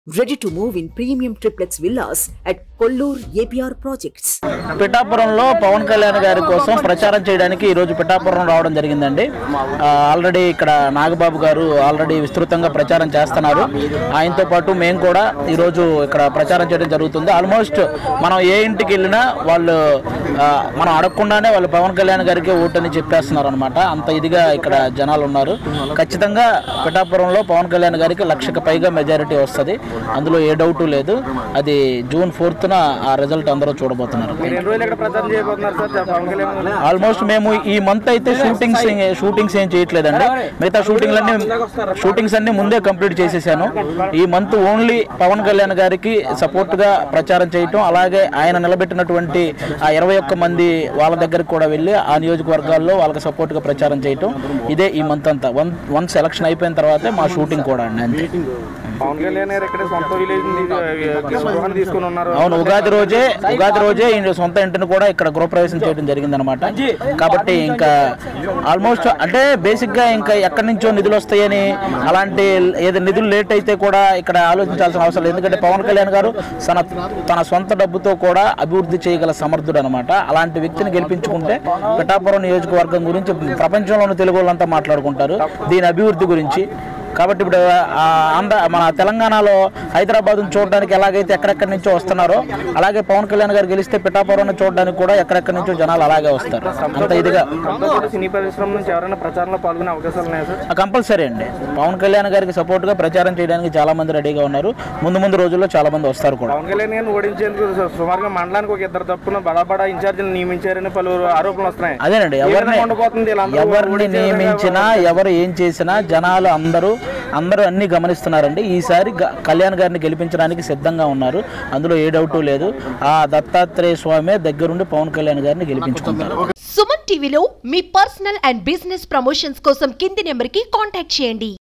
Ready to move in premium triplex villas at Kollur APR Projects. పిఠాపురంలో పవన్ కళ్యాణ్ గారి కోసం ప్రచారం చేయడానికి ఈ రోజు పిఠాపురం రావడం జరిగిందండి ఆ, ఆల్రెడీ ఇక్కడ నాగబాబు గారు ఆల్రెడీ విస్తృతంగా ప్రచారం చేస్తున్నారు ఆయనతో పాటు మేము కూడా ఈరోజు ఇక్కడ ప్రచారం చేయడం జరుగుతుంది ఆల్మోస్ట్ మనం ఏ ఇంటికి వెళ్ళినా వాళ్ళు ఆ, మనం అడగకుండానే వాళ్ళు పవన్ కళ్యాణ్ గారికి ఓటని చెప్పేస్తున్నారు అనమాట అంత ఇదిగా ఇక్కడ జనాలు ఉన్నారు ఖచ్చితంగా పిఠాపురంలో పవన్ కళ్యాణ్ గారికి లక్షకు పైగా మెజారిటీ వస్తుంది అందులో ఏ డౌటు లేదు అది జూన్ ఫోర్త్న ఆ రిజల్ట్ అందరూ చూడబోతున్నారు ఎన్ని రోజులు ఇక్కడ ప్రచారం చేయబోతున్నారు సార్ పవన్ కళ్యాణ్ గారు? ఆల్మోస్ట్ మేము ఈ మంత్ అయితే షూటింగ్స్ షూటింగ్స్ ఏం చేయట్లేదండి మిగతా షూటింగ్లన్నీ షూటింగ్స్ అన్ని ముందే కంప్లీట్ చేసేసాను ఈ మంత్ ఓన్లీ పవన్ కళ్యాణ్ గారికి సపోర్ట్ గా ప్రచారం చేయటం అలాగే ఆయన నిలబెట్టినటువంటి ఆ ఇరవై ఒక్క మంది వాళ్ళ దగ్గరికి కూడా వెళ్ళి ఆ నియోజకవర్గాల్లో వాళ్ళకి సపోర్ట్ గా ప్రచారం చేయటం ఇదే ఈ మంత్ అంతా వన్ వన్స్ ఎలక్షన్ అయిపోయిన తర్వాతే మా షూటింగ్ కూడా అండి అంతే పవన్ కళ్యాణ్ గారు ఇక్కడ సొంత విలేజ్ గృహాన్ని తీసుకుని ఉన్నారు అవును ఉగాది రోజే ఉగాది రోజే ఈయన సొంత ఇంటిని కూడా ఇక్కడ గృహప్రవేశం చేయడం జరిగిందనమాట కాబట్టి ఇంకా ఆల్మోస్ట్ అంటే బేసిక్ గా ఇంకా ఎక్కడి నుంచో నిధులు వస్తాయని అలాంటి ఏదో నిధులు లేట్ అయితే కూడా ఇక్కడ ఆలోచించాల్సిన అవసరం లేదు ఎందుకంటే పవన్ కళ్యాణ్ గారు తన తన సొంత డబ్బుతో కూడా అభివృద్ధి చేయగల సమర్థుడు అనమాట అలాంటి వ్యక్తిని గెలిపించుకుంటే పిఠాపురం నియోజకవర్గం గురించి ప్రపంచంలోని తెలుగు వాళ్ళంతా మాట్లాడుకుంటారు దీని అభివృద్ధి గురించి కాబట్టి ఇప్పుడు ఆ ఆంధ్ర మన తెలంగాణలో హైదరాబాద్ చూడడానికి ఎలాగైతే ఎక్కడెక్కడి నుంచో వస్తున్నారో అలాగే పవన్ కళ్యాణ్ గారు గెలిస్తే పిఠాపురం చూడడానికి కూడా ఎక్కడెక్కడి నుంచో జనాలు అలాగే వస్తారు అంత ఇదిగా తనతో పాటు సినీ పరిశ్రమ నుంచి ఎవరైనా ప్రచారంలో పాల్గొనే అవకాశాలు ఉన్నాయా సార్ కంపల్సరీ అండి పవన్ కళ్యాణ్ గారికి సపోర్ట్ గా ప్రచారం చేయడానికి చాలా మంది రెడీగా ఉన్నారు ముందు ముందు రోజుల్లో చాలా మంది వస్తారు కూడా పవన్ కళ్యాణ్ గారిని ఓడించేందుకు సు- సుమారుగా మండలానికి ఒక ఇద్దరు తప్పున బడా బడా ఇన్ఛార్జీలు నియమించారని పలువురు ఆరోపణలు వస్తున్నాయి అదేనండి ఏ ఎవరిని విధంగా ఉండబోతుంది వీళ్ళందరూ ఎవరిని ఓడించే విధంగా నియమించినా ఎవరు ఏం చేసినా జనాలు అందరూ అందరూ అన్ని గమనిస్తున్నారండి ఈసారి గ- కళ్యాణ్ గారిని గెలిపించడానికి సిద్ధంగా ఉన్నారు అందులో ఏ డౌటు లేదు ఆ దత్తాత్రేయ స్వామి దగ్గరుండి పవన్ కళ్యాణ్ గారిని గెలిపించుకుంటారు సుమన్ టీవీలో మీ పర్సనల్ అండ్ బిజినెస్ ప్రమోషన్స్ కోసం కింది నెంబర్కి కాంటాక్ట్ చేయండి